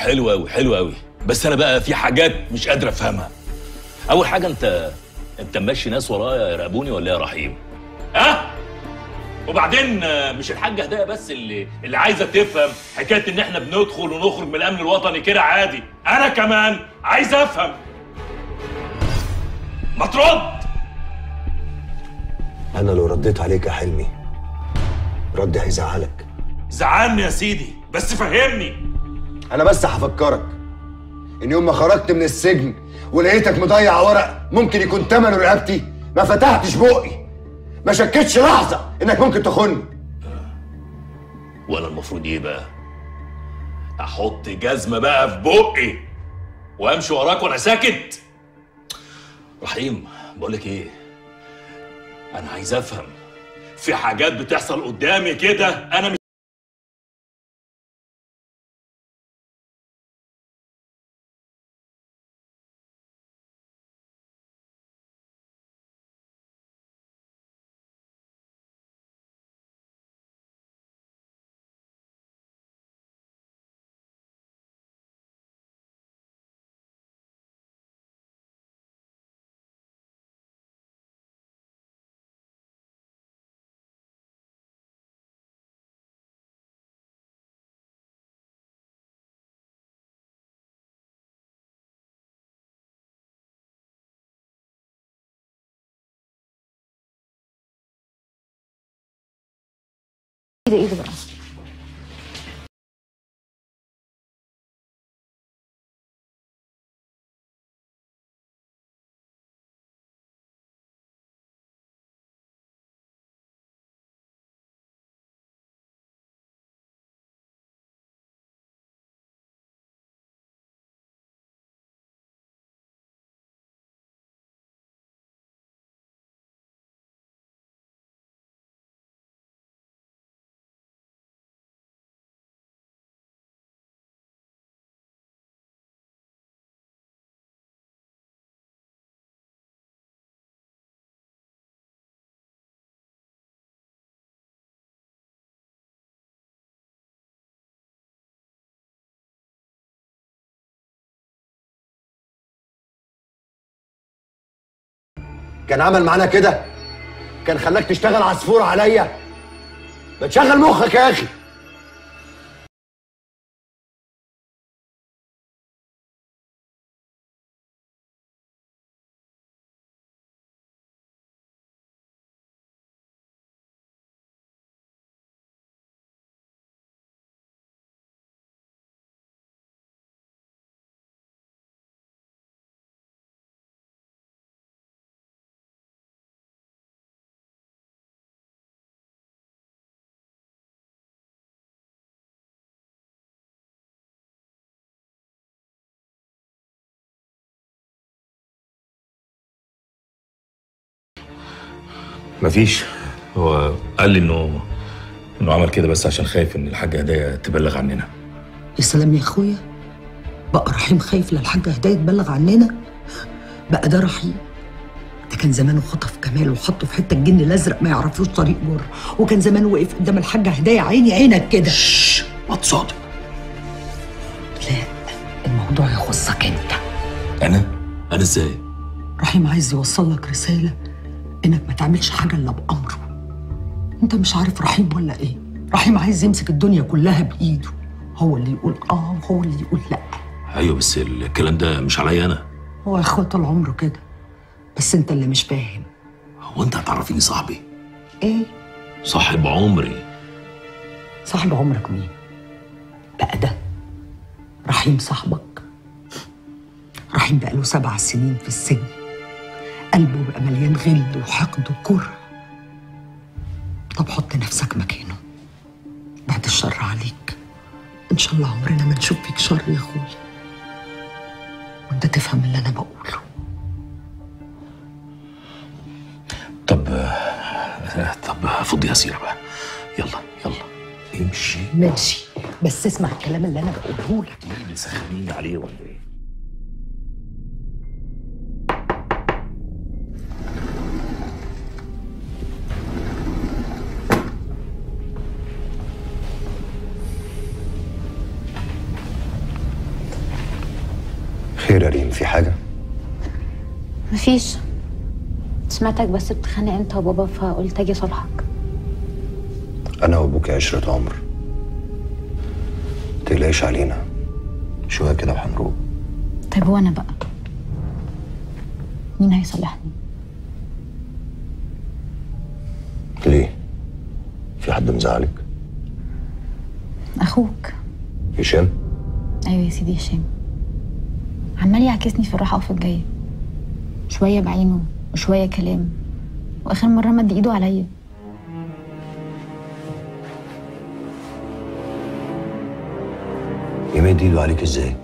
حلو قوي حلو قوي بس انا بقى في حاجات مش قادر افهمها اول حاجه انت انت ماشي ناس ورايا يراقبوني ولا إيه يا رحيم ها وبعدين آه، مش الحاجه هدايا بس اللي اللي عايزه تفهم حكايه ان احنا بندخل ونخرج من الامن الوطني كده عادي انا كمان عايز افهم ما ترد انا لو رديت عليك يا حلمي ردي هيزعلك زعلني يا سيدي بس فهمني انا بس هفكرك ان يوم ما خرجت من السجن ولقيتك مضيع ورق ممكن يكون تمنه رقبتي ما فتحتش بقي ما شكتش لحظه انك ممكن تخوني وانا المفروض ايه بقى احط جزمه بقى في بقي وامشي وراك وانا ساكت رحيم بقول لك ايه انا عايز افهم في حاجات بتحصل قدامي كده انا مش ايه ده ايه ده بقى كان عمل معانا كده كان خلاك تشتغل عصفور عليا بتشغل مخك يا اخي مفيش هو قال لي انه انه عمل كده بس عشان خايف ان الحاجه هدايا تبلغ عننا يا سلام يا اخويا بقى رحيم خايف لا الحاجة هداية تبلغ عننا بقى ده رحيم ده كان زمانه خطف كمال وحطه في حته الجن الازرق ما يعرفوش طريق بر وكان زمانه وقف قدام الحاجه هدايا عيني عينك كده ما تصادق لا الموضوع يخصك انت انا انا ازاي رحيم عايز يوصل لك رساله انك ما تعملش حاجه الا بامره انت مش عارف رحيم ولا ايه رحيم عايز يمسك الدنيا كلها بايده هو اللي يقول اه وهو اللي يقول لا ايوه بس الكلام ده مش عليا انا هو يا اخويا طول عمره كده بس انت اللي مش فاهم هو انت هتعرفيني صاحبي ايه صاحب عمري صاحب عمرك مين بقى ده رحيم صاحبك رحيم بقى له سبع سنين في السجن قلبه بقى مليان غل وحقد وكره طب حط نفسك مكانه بعد الشر عليك ان شاء الله عمرنا ما نشوف فيك شر يا اخويا وانت تفهم اللي انا بقوله طب آه، طب فضي يا سيره بقى يلا يلا امشي ماشي بس اسمع الكلام اللي انا بقوله لك ايه بتسخنيني عليه ولا ايه خير يا ريم في حاجه مفيش سمعتك بس بتخانق انت وبابا فقلت اجي صالحك انا وابوك عشره عمر تقلقش علينا شويه كده وهنروح طيب وانا بقى مين هيصلحني ليه في حد مزعلك اخوك هشام ايوه يا سيدي هشام عمال يعكسني في الراحه وفي الجايه شويه بعينه وشويه كلام واخر مره مد ايده عليا يمد ايده عليك ازاي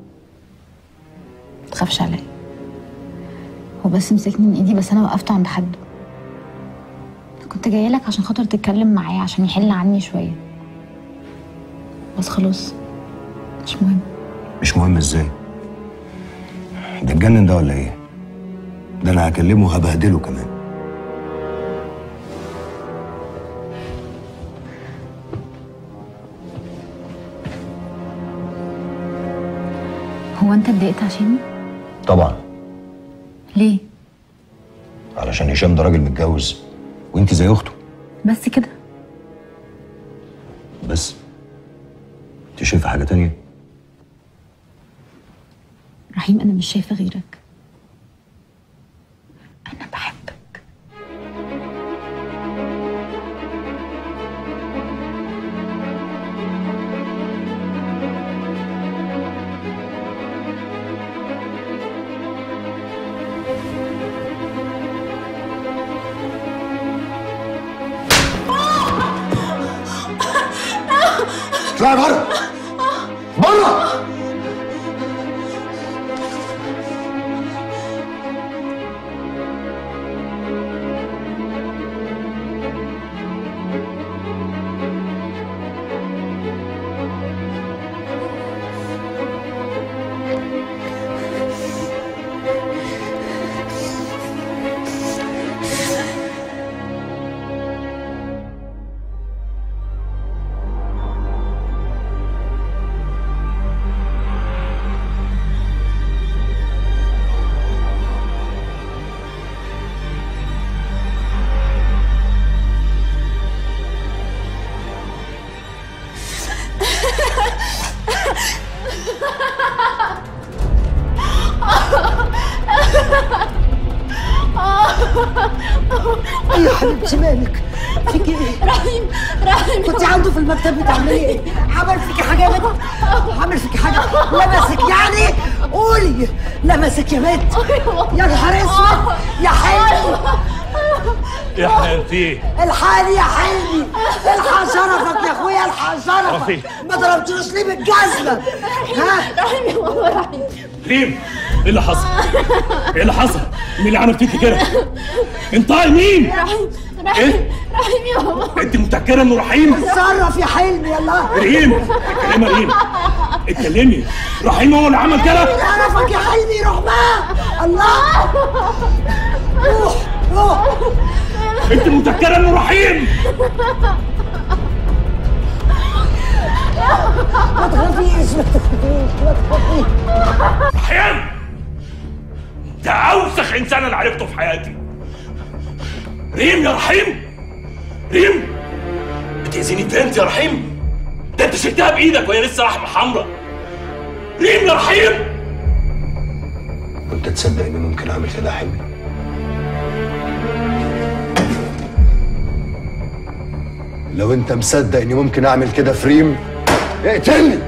تخافش عليا هو بس مسكني من ايدي بس انا وقفت عند حده كنت جايه لك عشان خاطر تتكلم معايا عشان يحل عني شويه بس خلاص مش مهم مش مهم ازاي ده اتجنن ده ولا ايه ده انا هكلمه هبهدله كمان هو انت اتضايقت عشاني طبعا ليه علشان هشام ده راجل متجوز وانت زي اخته بس كده بس انت شايفه حاجه تانية رحيم انا مش شايفه غيرك انا بحبك اطلعي بره بره يا حبيبتي مالك فيكي ايه؟ رحيم رحيم كنت عنده في المكتب بتعملي ايه؟ عمل فيكي حاجه يا بنت؟ عمل فيكي حاجه؟ لمسك يعني؟ قولي لمسك يا بنت يا نهار اسود يا حلمي يا حنان في ايه؟ الحالي يا حلمي الحق شرفك يا اخويا الحق شرفك ما ضربتوش ليه بالجزمه ها؟ رحيم يا ماما رحيم ريم ايه اللي حصل؟ ايه اللي حصل؟ مين اللي عمل فيكي كده؟ انت مين؟ رحيم رحيم ايه؟ رحيم يا ماما انت متأكدة انه رحيم؟ اتصرف يا حلمي يلا ريم اتكلمي يا ريم اتكلمي رحيم هو اللي عمل كده؟ شرفك يا حلمي روح معاه الله روح روح انت متأكدة انه رحيم؟ ما تخافيش ما تخافيش ما تخافيش رحيم ده اوسخ انسان انا عرفته في حياتي ريم يا رحيم ريم بتأذيني بنت يا رحيم ده انت شلتها بايدك وهي لسه لحمه حمراء ريم يا رحيم وانت تصدق اني ممكن اعمل كده يا حلمي لو انت مصدق اني ممكن اعمل كده في ريم اقتلني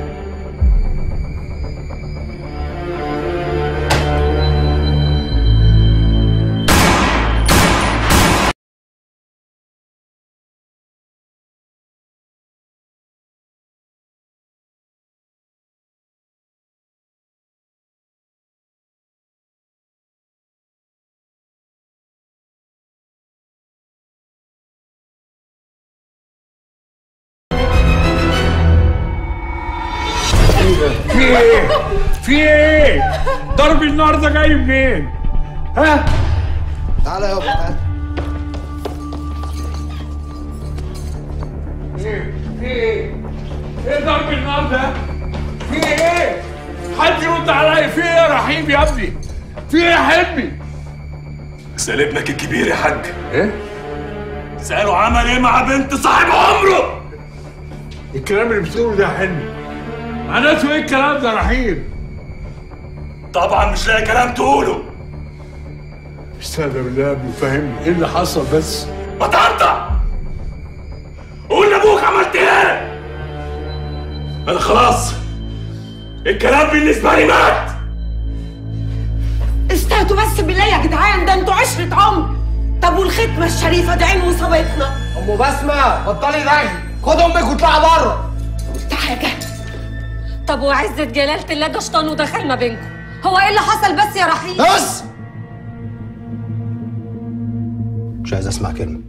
في ايه؟ في ايه؟ ضرب النار ده جاي منين؟ ها؟ تعالى يابا تعالى ايه؟ في ايه؟ ايه ضرب النار ده؟ في ايه؟ حد يرد عليا في ايه يا رحيم يا ابني في ايه يا حلمي اسال ابنك الكبير يا حاج ايه سأله عمل ايه مع بنت صاحب عمره الكلام اللي بتقوله ده يا حلمي معناته ايه الكلام ده يا رحيم طبعا مش لاقي كلام تقوله استهدى بالله يا ابني فهمني ايه اللي حصل بس ما تقطع قول لابوك عملت ايه انا خلاص الكلام بالنسبه لي مات استهدوا بس بالله يا جدعان ده انتوا عشرة عمر طب والختمة الشريفة دي عين وصابتنا ام بسمه بطلي رغي خد امك واطلعي بره حاجة طب وعزة جلالة الله ده شيطان ودخل ما بينكم هو ايه اللي حصل بس يا رحيم بس مش عايز اسمع كلمه